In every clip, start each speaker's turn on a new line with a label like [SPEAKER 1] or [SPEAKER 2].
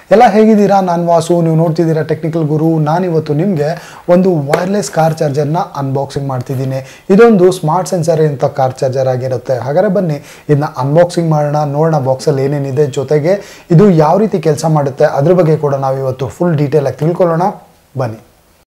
[SPEAKER 1] ಎಲ್ಲ ಹೇಗಿದ್ದೀರಾ ನಾನು ವಾಸು ನೀವು ನೋಡ್ತಿದ್ದೀರಾ ಟೆಕ್ನಿಕಲ್ ಗುರು ನಾನಿವತ್ತು ನಿಮಗೆ ಒಂದು ವೈರ್ಲೆಸ್ ಕಾರ್ ಚಾರ್ಜರ್ನ ಅನ್ಬಾಕ್ಸಿಂಗ್ ಮಾಡ್ತಿದ್ದೀನಿ ಇದೊಂದು ಸ್ಮಾರ್ಟ್ ಸೆನ್ಸರ್ ಅಂತ ಕಾರ್ ಚಾರ್ಜರ್ ಆಗಿರುತ್ತೆ ಹಾಗಾದ್ರೆ ಬನ್ನಿ ಇದನ್ನ ಅನ್ಬಾಕ್ಸಿಂಗ್ ಮಾಡೋಣ ನೋಡೋಣ ಬಾಕ್ಸಲ್ಲಿ ಏನೇನಿದೆ ಜೊತೆಗೆ ಇದು ಯಾವ ರೀತಿ ಕೆಲಸ ಮಾಡುತ್ತೆ ಅದ್ರ ಬಗ್ಗೆ ಕೂಡ ನಾವು ಇವತ್ತು ಫುಲ್ ಡೀಟೇಲ್ ಆಗಿ ತಿಳ್ಕೊಳ್ಳೋಣ ಬನ್ನಿ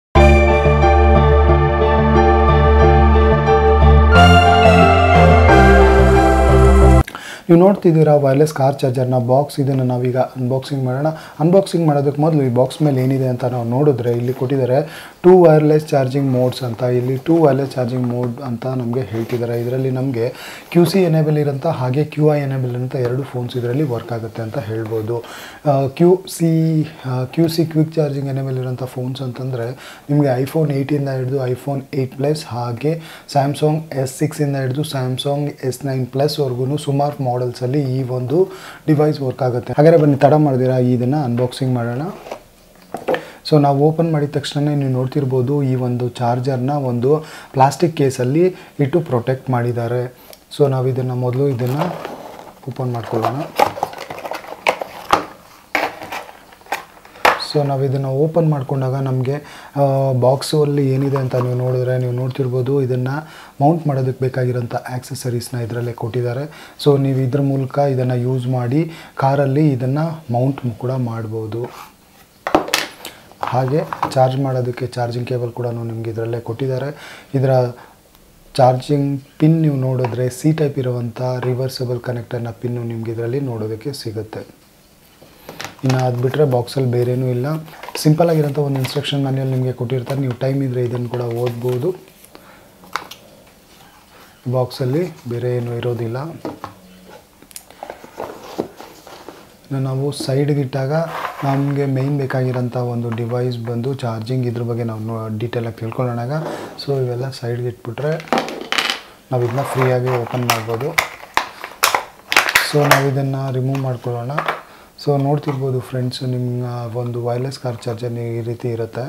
[SPEAKER 1] ನೀವು ನೋಡ್ತಿದ್ದೀರಾ ವೈರ್ಲೆಸ್ ಕಾರ್ ಚಾರ್ಜರ್ನ ಬಾಕ್ಸ್ ಇದನ್ನು ನಾವೀಗ ಅನ್ಬಾಕ್ಸಿಂಗ್ ಮಾಡೋಣ ಅನ್ಬಾಕ್ಸಿಂಗ್ ಮಾಡೋದಕ್ಕೆ ಮೊದಲು ಈ ಬಾಕ್ಸ್ ಮೇಲೆ ಏನಿದೆ ಅಂತ ನಾವು ನೋಡಿದ್ರೆ ಇಲ್ಲಿ ಕೊಟ್ಟಿದ್ದಾರೆ ಟೂ ವೈರ್ಲೆಸ್ ಚಾರ್ಜಿಂಗ್ ಮೋಡ್ಸ್ ಅಂತ ಇಲ್ಲಿ ಟೂ ವೈರ್ಲೆಸ್ ಚಾರ್ಜಿಂಗ್ ಮೋಡ್ ಅಂತ ನಮಗೆ ಹೇಳ್ತಿದ್ದಾರೆ ಇದರಲ್ಲಿ ನಮಗೆ ಕ್ಯೂ ಸಿ ಎನೇಬಲ್ ಇರೋಂಥ ಹಾಗೆ ಕ್ಯೂ ಐ ಎನೇಬಲ್ ಇರೋಂಥ ಎರಡು ಫೋನ್ಸ್ ಇದರಲ್ಲಿ ವರ್ಕ್ ಆಗುತ್ತೆ ಅಂತ ಹೇಳ್ಬೋದು Q C Q C quick charging enable ಇರೋಂಥ ಫೋನ್ಸ್ ಅಂತಂದರೆ ನಿಮಗೆ ಐಫೋನ್ ಏಯ್ಟಿಂದ ಹಿಡಿದು ಐಫೋನ್ ಏಯ್ಟ್ ಪ್ಲಸ್ ಹಾಗೆ ಸ್ಯಾಮ್ಸಂಗ್ ಎಸ್ ಸಿಕ್ಸಿಂದ ಹಿಡಿದು ಸ್ಯಾಮ್ಸಂಗ್ ಎಸ್ ನೈನ್ ಪ್ಲಸ್ವರೆಗೂ ಸುಮಾರು ಮಾಡೆಲ್ಸಲ್ಲಿ ಈ ಒಂದು ಡಿವೈಸ್ ವರ್ಕ್ ಆಗುತ್ತೆ ಹಾಗಾದರೆ ಬನ್ನಿ ತಡ ಮಾಡಿದಿರಾ ಇದನ್ನು ಅನ್ಬಾಕ್ಸಿಂಗ್ ಮಾಡೋಣ ಸೊ ನಾವು ಓಪನ್ ಮಾಡಿದ ತಕ್ಷಣ ನೀವು ನೋಡ್ತಿರ್ಬೋದು ಈ ಒಂದು ಚಾರ್ಜರ್ನ ಒಂದು ಪ್ಲಾಸ್ಟಿಕ್ ಕೇಸಲ್ಲಿ ಇಟ್ಟು ಪ್ರೊಟೆಕ್ಟ್ ಮಾಡಿದ್ದಾರೆ ಸೊ ನಾವು ಇದನ್ನು ಮೊದಲು ಇದನ್ನು ಓಪನ್ ಮಾಡ್ಕೊಳ್ಳೋಣ ಸೊ ನಾವು ಇದನ್ನು ಓಪನ್ ಮಾಡ್ಕೊಂಡಾಗ ನಮಗೆ ಬಾಕ್ಸಲ್ಲಿ ಏನಿದೆ ಅಂತ ನೀವು ನೋಡಿದ್ರೆ ನೀವು ನೋಡ್ತಿರ್ಬೋದು ಇದನ್ನು ಮೌಂಟ್ ಮಾಡೋದಕ್ಕೆ ಬೇಕಾಗಿರೋಂಥ ಆ್ಯಕ್ಸಸರೀಸ್ನ ಇದರಲ್ಲೇ ಕೊಟ್ಟಿದ್ದಾರೆ ಸೊ ನೀವು ಇದ್ರ ಮೂಲಕ ಇದನ್ನು ಯೂಸ್ ಮಾಡಿ ಕಾರಲ್ಲಿ ಇದನ್ನು ಮೌಂಟ್ ಕೂಡ ಮಾಡ್ಬೋದು ಹಾಗೆ ಚಾರ್ಜ್ ಮಾಡೋದಕ್ಕೆ ಚಾರ್ಜಿಂಗ್ ಕೇಬಲ್ ಕೂಡ ನಿಮಗೆ ಇದರಲ್ಲೇ ಕೊಟ್ಟಿದ್ದಾರೆ ಇದರ ಚಾರ್ಜಿಂಗ್ ಪಿನ್ ನೀವು ನೋಡಿದ್ರೆ ಸಿ ಟೈಪ್ ಇರುವಂಥ ರಿವರ್ಸಬಲ್ ಕನೆಕ್ಟರ್ನ ಪಿನ್ನು ನಿಮ್ಗೆ ಇದರಲ್ಲಿ ನೋಡೋದಕ್ಕೆ ಸಿಗುತ್ತೆ ಇನ್ನು ಅದು ಬಿಟ್ಟರೆ ಬಾಕ್ಸಲ್ಲಿ ಬೇರೇನೂ ಇಲ್ಲ ಸಿಂಪಲ್ ಆಗಿರೋಂಥ ಒಂದು ಇನ್ಸ್ಟ್ರಕ್ಷನ್ ಮ್ಯಾನ್ಯಲ್ ನಿಮಗೆ ಕೊಟ್ಟಿರ್ತಾರೆ ನೀವು ಟೈಮ್ ಇದ್ದರೆ ಇದನ್ನು ಕೂಡ ಓದ್ಬೋದು ಬಾಕ್ಸಲ್ಲಿ ಬೇರೆ ಏನೂ ಇರೋದಿಲ್ಲ ಇನ್ನು ನಾವು ಸೈಡ್ಗೆ ಇಟ್ಟಾಗ ನಮಗೆ ಮೇಯ್ನ್ ಬೇಕಾಗಿರೋಂಥ ಒಂದು ಡಿವೈಸ್ ಬಂದು ಚಾರ್ಜಿಂಗ್ ಇದ್ರ ಬಗ್ಗೆ ನಾವು ನೋ ಡೀಟೇಲಾಗಿ ತಿಳ್ಕೊಳ್ಳೋಣಾಗ ಸೊ ಇವೆಲ್ಲ ಸೈಡ್ಗೆ ಇಟ್ಬಿಟ್ರೆ ನಾವು ಇದನ್ನ ಫ್ರೀಯಾಗಿ ಓಪನ್ ಮಾಡ್ಬೋದು ಸೊ ನಾವು ಇದನ್ನು ರಿಮೂವ್ ಮಾಡ್ಕೊಳ್ಳೋಣ ಸೊ ನೋಡ್ತಿರ್ಬೋದು ಫ್ರೆಂಡ್ಸು ನಿಮ್ಮ ಒಂದು ವೈರ್ಲೆಸ್ ಕಾರ್ ಚಾರ್ಜರ್ ಈ ರೀತಿ ಇರುತ್ತೆ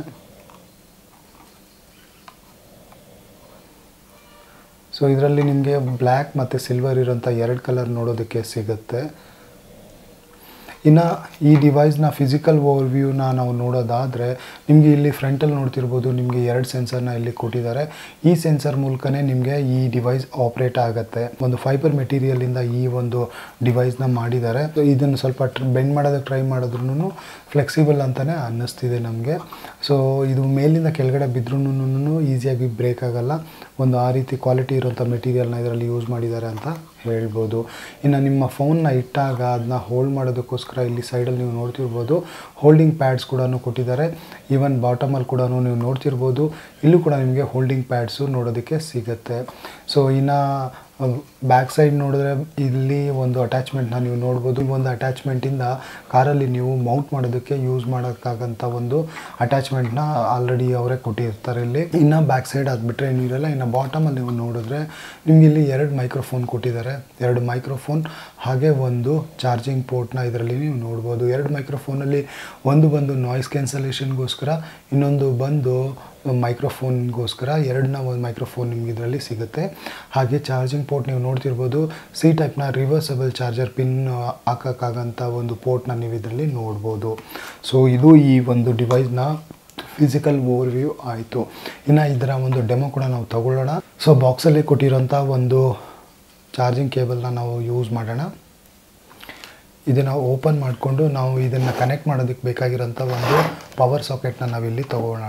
[SPEAKER 1] ಸೊ ಇದರಲ್ಲಿ ನಿಮಗೆ ಬ್ಲ್ಯಾಕ್ ಮತ್ತು ಸಿಲ್ವರ್ ಇರೋಂಥ ಎರಡು ಕಲರ್ ನೋಡೋದಕ್ಕೆ ಸಿಗುತ್ತೆ ಇನ್ನು ಈ ಡಿವೈಸ್ನ ಫಿಸಿಕಲ್ ಓವರ್ವ್ಯೂನ ನಾವು ನೋಡೋದಾದರೆ ನಿಮಗೆ ಇಲ್ಲಿ ಫ್ರಂಟಲ್ಲಿ ನೋಡ್ತಿರ್ಬೋದು ನಿಮಗೆ ಎರಡು ಸೆನ್ಸರ್ನ ಇಲ್ಲಿ ಕೊಟ್ಟಿದ್ದಾರೆ ಈ ಸೆನ್ಸರ್ ಮೂಲಕನೇ ನಿಮಗೆ ಈ ಡಿವೈಸ್ ಆಪ್ರೇಟ್ ಆಗುತ್ತೆ ಒಂದು ಫೈಬರ್ ಮೆಟೀರಿಯಲಿಂದ ಈ ಒಂದು ಡಿವೈಸ್ನ ಮಾಡಿದ್ದಾರೆ ಸೊ ಇದನ್ನು ಸ್ವಲ್ಪ ಬೆಂಡ್ ಮಾಡೋದಕ್ಕೆ ಟ್ರೈ ಮಾಡಿದ್ರೂ ಫ್ಲೆಕ್ಸಿಬಲ್ ಅಂತಲೇ ಅನ್ನಿಸ್ತಿದೆ ನಮಗೆ ಸೊ ಇದು ಮೇಲಿಂದ ಕೆಳಗಡೆ ಬಿದ್ರೂ ಈಸಿಯಾಗಿ ಬ್ರೇಕ್ ಆಗಲ್ಲ ಒಂದು ಆ ರೀತಿ ಕ್ವಾಲಿಟಿ ಇರೋಂಥ ಮೆಟೀರಿಯಲ್ನ ಇದರಲ್ಲಿ ಯೂಸ್ ಮಾಡಿದ್ದಾರೆ ಅಂತ ಹೇಳ್ಬೋದು ಇನ್ನು ನಿಮ್ಮ ಫೋನ್ನ ಇಟ್ಟಾಗ ಅದನ್ನ ಹೋಲ್ಡ್ ಮಾಡೋದಕ್ಕೋಸ್ಕರ ಇಲ್ಲಿ ಸೈಡಲ್ಲಿ ನೀವು ನೋಡ್ತಿರ್ಬೋದು ಹೋಲ್ಡಿಂಗ್ ಪ್ಯಾಡ್ಸ್ ಕೂಡ ಕೊಟ್ಟಿದ್ದಾರೆ ಈವನ್ ಬಾಟಮಲ್ಲಿ ಕೂಡ ನೀವು ನೋಡ್ತಿರ್ಬೋದು ಇಲ್ಲೂ ಕೂಡ ನಿಮಗೆ ಹೋಲ್ಡಿಂಗ್ ಪ್ಯಾಡ್ಸು ನೋಡೋದಕ್ಕೆ ಸಿಗುತ್ತೆ ಸೊ ಇನ್ನು ಬ್ಯಾಕ್ ಸೈಡ್ ನೋಡಿದ್ರೆ ಇಲ್ಲಿ ಒಂದು ಅಟ್ಯಾಚ್ಮೆಂಟ್ನ ನೀವು ನೋಡ್ಬೋದು ಈ ಒಂದು ಅಟ್ಯಾಚ್ಮೆಂಟಿಂದ ಕಾರಲ್ಲಿ ನೀವು ಮೌಂಟ್ ಮಾಡೋದಕ್ಕೆ ಯೂಸ್ ಮಾಡೋಕ್ಕಾಗಂಥ ಒಂದು ಅಟ್ಯಾಚ್ಮೆಂಟ್ನ ಆಲ್ರೆಡಿ ಅವರೇ ಕೊಟ್ಟಿರ್ತಾರೆ ಇಲ್ಲಿ ಇನ್ನು ಬ್ಯಾಕ್ ಸೈಡ್ ಅದು ಬಿಟ್ಟರೆ ಏನೂ ಇರಲ್ಲ ಇನ್ನು ಬಾಟಮಲ್ಲಿ ನೀವು ನೋಡಿದ್ರೆ ನಿಮ್ಗೆ ಇಲ್ಲಿ ಎರಡು ಮೈಕ್ರೋಫೋನ್ ಕೊಟ್ಟಿದ್ದಾರೆ ಎರಡು ಮೈಕ್ರೋಫೋನ್ ಹಾಗೆ ಒಂದು ಚಾರ್ಜಿಂಗ್ ಪೋರ್ಟ್ನ ಇದರಲ್ಲಿ ನೀವು ನೋಡ್ಬೋದು ಎರಡು ಮೈಕ್ರೋಫೋನಲ್ಲಿ ಒಂದು ಬಂದು ನಾಯ್ಸ್ ಕ್ಯಾನ್ಸಲೇಷನ್ಗೋಸ್ಕರ ಇನ್ನೊಂದು ಬಂದು ಮೈಕ್ರೋಫೋನ್ಗೋಸ್ಕರ ಎರಡನ್ನ ಒಂದು ಮೈಕ್ರೋಫೋನ್ ನಿಮ್ಗೆ ಇದರಲ್ಲಿ ಸಿಗುತ್ತೆ ಹಾಗೆ ಚಾರ್ಜಿಂಗ್ ಪೋರ್ಟ್ ನೀವು ನೋಡ್ತಿರ್ಬೋದು ಸಿ ಟೈಪ್ನ ರಿವರ್ಸಬಲ್ ಚಾರ್ಜರ್ ಪಿನ್ ಹಾಕೋಕ್ಕಾಗಂಥ ಒಂದು ಪೋರ್ಟ್ನ ನೀವು ಇದರಲ್ಲಿ ನೋಡ್ಬೋದು ಸೊ ಇದು ಈ ಒಂದು ಡಿವೈಸ್ನ ಫಿಸಿಕಲ್ ಓವರ್ವ್ಯೂ ಆಯಿತು ಇನ್ನು ಇದರ ಒಂದು ಡೆಮೋ ಕೂಡ ನಾವು ತಗೊಳ್ಳೋಣ ಸೊ ಬಾಕ್ಸಲ್ಲಿ ಕೊಟ್ಟಿರೋಂಥ ಒಂದು ಚಾರ್ಜಿಂಗ್ ಕೇಬಲ್ನ ನಾವು ಯೂಸ್ ಮಾಡೋಣ ಇದನ್ನು ಓಪನ್ ಮಾಡಿಕೊಂಡು ನಾವು ಇದನ್ನು ಕನೆಕ್ಟ್ ಮಾಡೋದಕ್ಕೆ ಬೇಕಾಗಿರೋಂಥ ಒಂದು ಪವರ್ ಸಾಕೆಟ್ನ ನಾವಿಲ್ಲಿ ತಗೊಳ್ಳೋಣ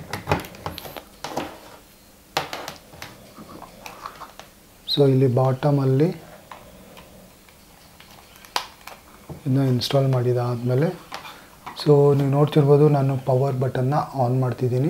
[SPEAKER 1] ಸೊ ಇಲ್ಲಿ ಬಾಟಮಲ್ಲಿ ಇದನ್ನ ಇನ್ಸ್ಟಾಲ್ ಮಾಡಿದಾದಮೇಲೆ ಸೊ ನೀವು ನೋಡ್ತಿರ್ಬೋದು ನಾನು ಪವರ್ ಬಟನ್ನ ಆನ್ ಮಾಡ್ತಿದ್ದೀನಿ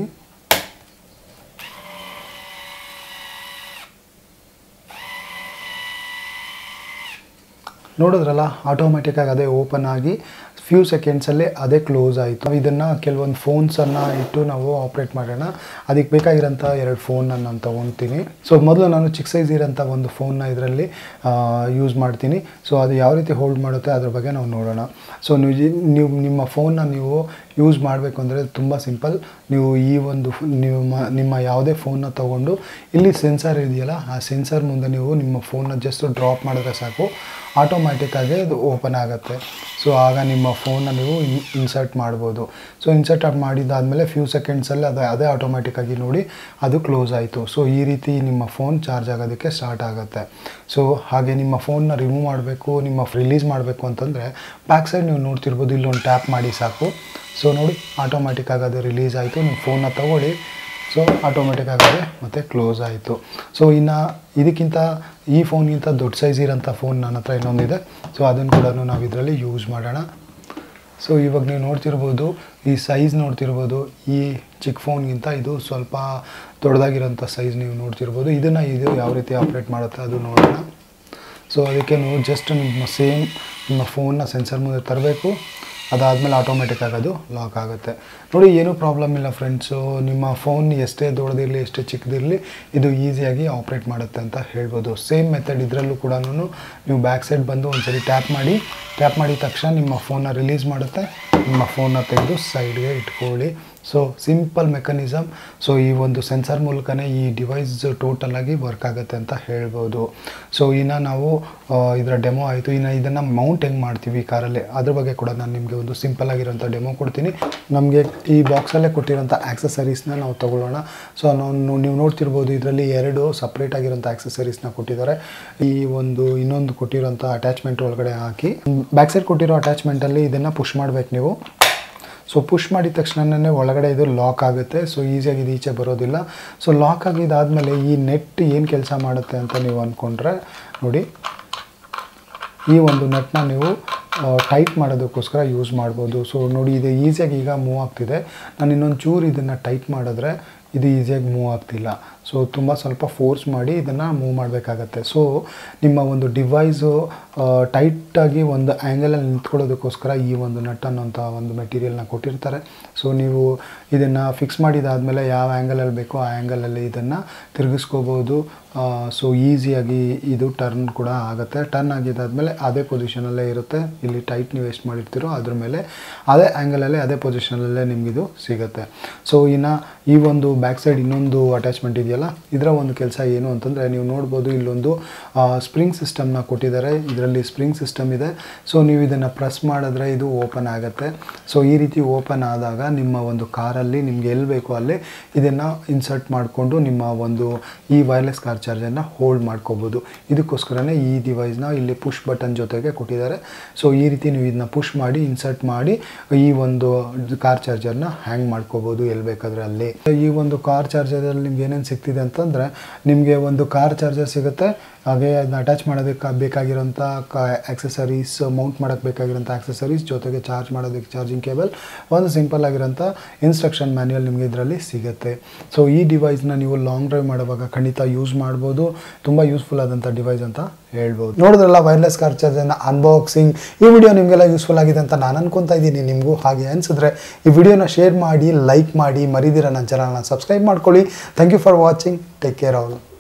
[SPEAKER 1] ನೋಡಿದ್ರಲ್ಲ ಆಟೋಮೆಟಿಕ್ಕಾಗಿ ಅದೇ ಓಪನ್ ಆಗಿ ಫ್ಯೂ ಸೆಕೆಂಡ್ಸಲ್ಲೇ ಅದೇ ಕ್ಲೋಸ್ ಆಯಿತು ಇದನ್ನು ಕೆಲವೊಂದು ಫೋನ್ಸನ್ನು ಇಟ್ಟು ನಾವು ಆಪ್ರೇಟ್ ಮಾಡೋಣ ಅದಕ್ಕೆ ಬೇಕಾಗಿರೋಂಥ ಎರಡು ಫೋನ್ನ ನಾನು ತೊಗೊತೀನಿ ಸೊ ಮೊದಲು ನಾನು ಚಿಕ್ಕ ಸೈಜ್ ಇರೋಂಥ ಒಂದು ಫೋನ್ನ ಇದರಲ್ಲಿ ಯೂಸ್ ಮಾಡ್ತೀನಿ ಸೊ ಅದು ಯಾವ ರೀತಿ ಹೋಲ್ಡ್ ಮಾಡುತ್ತೆ ಅದ್ರ ಬಗ್ಗೆ ನಾವು ನೋಡೋಣ ಸೊ ನೀವು ಜಿ- ನೀವು ನಿಮ್ಮ ಫೋನ್ನ ನೀವು ಯೂಸ್ ಮಾಡಬೇಕು ಅಂದರೆ ತುಂಬ ಸಿಂಪಲ್ ನೀವು ಈ ಒಂದು ಫ್- ನಿಮ್ಮ ನಿಮ್ಮ ಯಾವುದೇ ಫೋನ್ನ ತೊಗೊಂಡು ಇಲ್ಲಿ ಸೆನ್ಸರ್ ಇದೆಯಲ್ಲ ಆ ಸೆನ್ಸರ್ ಮುಂದೆ ನೀವು ನಿಮ್ಮ ಫೋನ್ನ ಜಸ್ಟ್ ಡ್ರಾಪ್ ಮಾಡಿದ್ರೆ ಸಾಕು ಆಟೋಮ್ಯಾಟಿಕ್ಕಾಗಿ ಅದು ಓಪನ್ ಆಗುತ್ತೆ ಸೊ ಆಗ ನಿಮ್ಮ ಫೋನ್ನ ನೀವು ಇನ್ಸರ್ಟ್ ಮಾಡ್ಬೋದು ಸೊ ಇನ್ಸರ್ಟ್ ಮಾಡಿದ್ದಾದಮೇಲೆ ಫ್ಯೂ ಸೆಕೆಂಡ್ಸಲ್ಲಿ ಅದು ಅದೇ ಆಟೋಮ್ಯಾಟಿಕ್ಕಾಗಿ ನೋಡಿ ಅದು ಕ್ಲೋಸ್ ಆಯಿತು ಸೊ ಈ ರೀತಿ ನಿಮ್ಮ ಫೋನ್ ಚಾರ್ಜ್ ಆಗೋದಕ್ಕೆ ಸ್ಟಾರ್ಟ್ ಆಗುತ್ತೆ ಸೊ ಹಾಗೆ ನಿಮ್ಮ ಫೋನ್ನ ರಿಮೂವ್ ಮಾಡಬೇಕು ನಿಮ್ಮ ರಿಲೀಸ್ ಮಾಡಬೇಕು ಅಂತಂದರೆ ಬ್ಯಾಕ್ ಸೈಡ್ ನೀವು ನೋಡ್ತಿರ್ಬೋದು ಇಲ್ಲೊಂದು ಟ್ಯಾಪ್ ಮಾಡಿ ಸಾಕು ಸೊ ನೋಡಿ ಆಟೋಮ್ಯಾಟಿಕ್ ಅದು ರಿಲೀಸ್ ಆಯಿತು ನೀವು ಫೋನ್ನ ತಗೊಳ್ಳಿ ಸೊ ಆಟೋಮೆಟಿಕ್ ಆಗಿದೆ ಮತ್ತು ಕ್ಲೋಸ್ ಆಯಿತು ಸೊ ಇನ್ನು ಇದಕ್ಕಿಂತ ಈ ಫೋನ್ಗಿಂತ ದೊಡ್ಡ ಸೈಜ್ ಇರೋಂಥ ಫೋನ್ ನನ್ನ ಹತ್ರ ಇನ್ನೊಂದಿದೆ ಸೊ ಅದನ್ನು ಕೂಡ ನಾವು ಇದರಲ್ಲಿ ಯೂಸ್ ಮಾಡೋಣ ಸೊ ಇವಾಗ ನೀವು ನೋಡ್ತಿರ್ಬೋದು ಈ ಸೈಜ್ ನೋಡ್ತಿರ್ಬೋದು ಈ ಚಿಕ್ಕ ಫೋನ್ಗಿಂತ ಇದು ಸ್ವಲ್ಪ ದೊಡ್ಡದಾಗಿರೋಂಥ ಸೈಜ್ ನೀವು ನೋಡ್ತಿರ್ಬೋದು ಇದನ್ನು ಇದು ಯಾವ ರೀತಿ ಆಪ್ರೇಟ್ ಮಾಡುತ್ತೆ ಅದು ನೋಡೋಣ ಸೊ ಅದಕ್ಕೆ ನೀವು ಜಸ್ಟ್ ನಿಮ್ಮ ಸೇಮ್ ನಿಮ್ಮ ಫೋನ್ನ ಸೆನ್ಸರ್ ಮುಂದೆ ತರಬೇಕು ಅದಾದಮೇಲೆ ಆಟೋಮೆಟಿಕ್ ಆಗೋದು ಲಾಕ್ ಆಗುತ್ತೆ ನೋಡಿ ಏನೂ ಪ್ರಾಬ್ಲಮ್ ಇಲ್ಲ ಫ್ರೆಂಡ್ಸು ನಿಮ್ಮ ಫೋನ್ ಎಷ್ಟೇ ದೊಡ್ಡದಿರಲಿ ಎಷ್ಟೇ ಚಿಕ್ಕದಿರಲಿ ಇದು ಈಸಿಯಾಗಿ ಆಪ್ರೇಟ್ ಮಾಡುತ್ತೆ ಅಂತ ಹೇಳ್ಬೋದು ಸೇಮ್ ಮೆಥಡ್ ಇದರಲ್ಲೂ ಕೂಡ ನೀವು ಬ್ಯಾಕ್ ಸೈಡ್ ಬಂದು ಒಂದ್ಸರಿ ಟ್ಯಾಪ್ ಮಾಡಿ ಟ್ಯಾಪ್ ಮಾಡಿದ ತಕ್ಷಣ ನಿಮ್ಮ ಫೋನ್ನ ರಿಲೀಸ್ ಮಾಡುತ್ತೆ ನಿಮ್ಮ ಫೋನ್ನ ತೆಗೆದು ಸೈಡ್ಗೆ ಇಟ್ಕೊಳ್ಳಿ ಸೊ ಸಿಂಪಲ್ ಮೆಕಾನಿಸಮ್ ಸೊ ಈ ಒಂದು ಸೆನ್ಸರ್ ಮೂಲಕನೇ ಈ ಡಿವೈಸ್ ಟೋಟಲಾಗಿ ವರ್ಕ್ ಆಗುತ್ತೆ ಅಂತ ಹೇಳ್ಬೋದು ಸೊ ಇನ್ನು ನಾವು ಆ, ಇದರ ಡೆಮೋ ಆಯಿತು ಇನ್ನು ಇದನ್ನು ಮೌಂಟ್ ಹೆಂಗೆ ಮಾಡ್ತೀವಿ ಕಾರಲ್ಲಿ ಅದ್ರ ಬಗ್ಗೆ ಕೂಡ ನಾನು ನಿಮಗೆ ಒಂದು ಸಿಂಪಲ್ ಆಗಿರೋಂಥ ಡೆಮೋ ಕೊಡ್ತೀನಿ ನಮಗೆ ಈ ಬಾಕ್ಸಲ್ಲೇ ಕೊಟ್ಟಿರೋಂಥ ಆಕ್ಸಸರೀಸ್ನ ನಾವು ತಗೊಳ್ಳೋಣ ಸೊ ನಾವು ನೀವು ನೋಡ್ತಿರ್ಬೋದು ಇದರಲ್ಲಿ ಎರಡು ಸಪ್ರೇಟ್ ಆಗಿರೋಂಥ ಆಕ್ಸಸರೀಸ್ನ ಕೊಟ್ಟಿದ್ದಾರೆ ಈ ಒಂದು ಇನ್ನೊಂದು ಕೊಟ್ಟಿರೋಂಥ ಅಟ್ಯಾಚ್ಮೆಂಟ್ ಒಳಗಡೆ ಹಾಕಿ ಬ್ಯಾಕ್ ಸೈಡ್ ಕೊಟ್ಟಿರೋ ಅಟ್ಯಾಚ್ಮೆಂಟಲ್ಲಿ ಇದನ್ನು ಪುಷ್ ಮಾಡಬೇಕು ನೀವು ಸೊ ಪುಷ್ ಮಾಡಿದ ತಕ್ಷಣನೇ ಒಳಗಡೆ ಇದು ಲಾಕ್ ಆಗುತ್ತೆ ಸೊ ಈಸಿಯಾಗಿ ಇದು ಈಚೆ ಬರೋದಿಲ್ಲ ಸೊ ಲಾಕ್ ಆಗಿದ್ದಾದಮೇಲೆ ಈ ನೆಟ್ ಏನು ಕೆಲಸ ಮಾಡುತ್ತೆ ಅಂತ ನೀವು ಅಂದ್ಕೊಂಡ್ರೆ ನೋಡಿ ಈ ಒಂದು ನೆಟ್ನ ನೀವು ಟೈಟ್ ಮಾಡೋದಕ್ಕೋಸ್ಕರ ಯೂಸ್ ಮಾಡ್ಬೋದು ಸೊ ನೋಡಿ ಇದು ಈಸಿಯಾಗಿ ಈಗ ಮೂವ್ ಆಗ್ತಿದೆ ನಾನು ಇನ್ನೊಂದು ಚೂರು ಇದನ್ನು ಟೈಟ್ ಮಾಡಿದ್ರೆ ಇದು ಈಸಿಯಾಗಿ ಮೂವ್ ಆಗ್ತಿಲ್ಲ ಸೊ ತುಂಬ ಸ್ವಲ್ಪ ಫೋರ್ಸ್ ಮಾಡಿ ಇದನ್ನು ಮೂವ್ ಮಾಡಬೇಕಾಗತ್ತೆ ಸೊ ನಿಮ್ಮ ಒಂದು ಡಿವೈಸು ಟೈಟಾಗಿ ಒಂದು ಆ್ಯಂಗಲಲ್ಲಿ ನಿಂತ್ಕೊಳ್ಳೋದಕ್ಕೋಸ್ಕರ ಈ ಒಂದು ನಟ್ ಅನ್ನೋಂಥ ಒಂದು ಮೆಟೀರಿಯಲ್ನ ಕೊಟ್ಟಿರ್ತಾರೆ ಸೊ ನೀವು ಇದನ್ನು ಫಿಕ್ಸ್ ಮಾಡಿದಾದಮೇಲೆ ಯಾವ ಆ್ಯಂಗಲಲ್ಲಿ ಬೇಕೋ ಆ ಆ್ಯಂಗಲಲ್ಲಿ ಇದನ್ನು ತಿರುಗಿಸ್ಕೋಬೋದು ಸೊ ಈಸಿಯಾಗಿ ಇದು ಟರ್ನ್ ಕೂಡ ಆಗುತ್ತೆ ಟರ್ನ್ ಆಗಿದ್ದಾದಮೇಲೆ ಅದೇ ಪೊಸಿಷನಲ್ಲೇ ಇರುತ್ತೆ ಇಲ್ಲಿ ಟೈಟ್ ನೀವು ಎಷ್ಟು ಮಾಡಿರ್ತೀರೋ ಅದ್ರ ಮೇಲೆ ಅದೇ ಆ್ಯಂಗಲಲ್ಲೇ ಅದೇ ಪೊಸಿಷನಲ್ಲೇ ನಿಮಗಿದು ಸಿಗುತ್ತೆ ಸೊ ಇನ್ನು ಈ ಒಂದು ಬ್ಯಾಕ್ ಸೈಡ್ ಇನ್ನೊಂದು ಅಟ್ಯಾಚ್ಮೆಂಟ್ ಇದೆಯಲ್ಲ ಇದರ ಒಂದು ಕೆಲಸ ಏನು ಅಂತಂದರೆ ನೀವು ನೋಡ್ಬೋದು ಇಲ್ಲೊಂದು ಸ್ಪ್ರಿಂಗ್ ಸಿಸ್ಟಮ್ನ ಕೊಟ್ಟಿದ್ದಾರೆ ಇದರಲ್ಲಿ ಸ್ಪ್ರಿಂಗ್ ಸಿಸ್ಟಮ್ ಇದೆ ಸೊ ನೀವು ಇದನ್ನು ಪ್ರೆಸ್ ಮಾಡಿದ್ರೆ ಇದು ಓಪನ್ ಆಗುತ್ತೆ ಸೊ ಈ ರೀತಿ ಓಪನ್ ಆದಾಗ ನಿಮ್ಮ ಒಂದು ಕಾರಲ್ಲಿ ನಿಮ್ಗೆ ಎಲ್ಲಿ ಬೇಕೋ ಅಲ್ಲಿ ಇದನ್ನು ಇನ್ಸರ್ಟ್ ಮಾಡಿಕೊಂಡು ನಿಮ್ಮ ಒಂದು ಈ ವೈರ್ಲೆಸ್ ಕಾರ್ ಚಾರ್ಜನ್ನು ಹೋಲ್ಡ್ ಮಾಡ್ಕೋಬೋದು ಇದಕ್ಕೋಸ್ಕರನೇ ಈ ಡಿವೈಸ್ನ ಇಲ್ಲಿ ಪುಷ್ ಬಟನ್ ಜೊತೆಗೆ ಕೊಟ್ಟಿದ್ದಾರೆ ಸೊ ಈ ರೀತಿ ನೀವು ಇದನ್ನ ಪುಷ್ ಮಾಡಿ ಇನ್ಸರ್ಟ್ ಮಾಡಿ ಈ ಒಂದು ಕಾರ್ ಚಾರ್ಜರ್ನ ಹ್ಯಾಂಗ್ ಮಾಡ್ಕೋಬೋದು ಎಲ್ಲಿ ಬೇಕಾದರೆ ಅಲ್ಲಿ ಈ ಒಂದು ಕಾರ್ ಚಾರ್ಜರಲ್ಲಿ ನಿಮ್ಗೆ ಏನೇನು ಸಿಗ್ತಿದೆ ಅಂತಂದರೆ ನಿಮಗೆ ಒಂದು ಕಾರ್ ಚಾರ್ಜರ್ ಸಿಗುತ್ತೆ ಹಾಗೆ ಅದನ್ನ ಅಟ್ಯಾಚ್ ಮಾಡೋದಕ್ಕೆ ಬೇಕಾಗಿರೋಂಥ ಕ ಆಕ್ಸೆಸರೀಸ್ ಮೌಂಟ್ ಮಾಡೋಕ್ಕೆ ಬೇಕಾಗಿರೋಂಥ ಆಕ್ಸೆಸರೀಸ್ ಜೊತೆಗೆ ಚಾರ್ಜ್ ಮಾಡೋದಕ್ಕೆ ಚಾರ್ಜಿಂಗ್ ಕೇಬಲ್ ಒಂದು ಸಿಂಪಲ್ ಆಗಿರೋಂಥ ಇನ್ಸ್ಟ್ರಕ್ಷನ್ ಮ್ಯಾನ್ಯಲ್ ನಿಮಗೆ ಇದರಲ್ಲಿ ಸಿಗುತ್ತೆ ಸೊ ಈ ಡಿವೈಸ್ನ ನೀವು ಲಾಂಗ್ ಡ್ರೈವ್ ಮಾಡುವಾಗ ಖಂಡಿತ ಯೂಸ್ ಮಾಡ್ಬೋದು ತುಂಬ ಯೂಸ್ಫುಲ್ ಆದಂಥ ಡಿವೈಸ್ ಅಂತ ಹೇಳ್ಬೋದು ನೋಡಿದ್ರಲ್ಲ ವೈರ್ಲೆಸ್ ಕಾರ್ ಚಾರ್ಜರ್ನ ಅನ್ಬಾಕ್ಸಿಂಗ್ ಈ ವಿಡಿಯೋ ನಿಮಗೆಲ್ಲ ಯೂಸ್ಫುಲ್ ಆಗಿದೆ ಅಂತ ನಾನು ಅನ್ಕೊತಾ ಇದ್ದೀನಿ ನಿಮಗೂ ಹಾಗೆ ಅನಿಸಿದ್ರೆ ಈ ವಿಡಿಯೋನ ಶೇರ್ ಮಾಡಿ ಲೈಕ್ ಮಾಡಿ ಮರಿದಿರ ನನ್ನ ಚಾನಲ್ನ ಸಬ್ಸ್ಕ್ರೈಬ್ ಮಾಡ್ಕೊಳ್ಳಿ thank you for watching take care all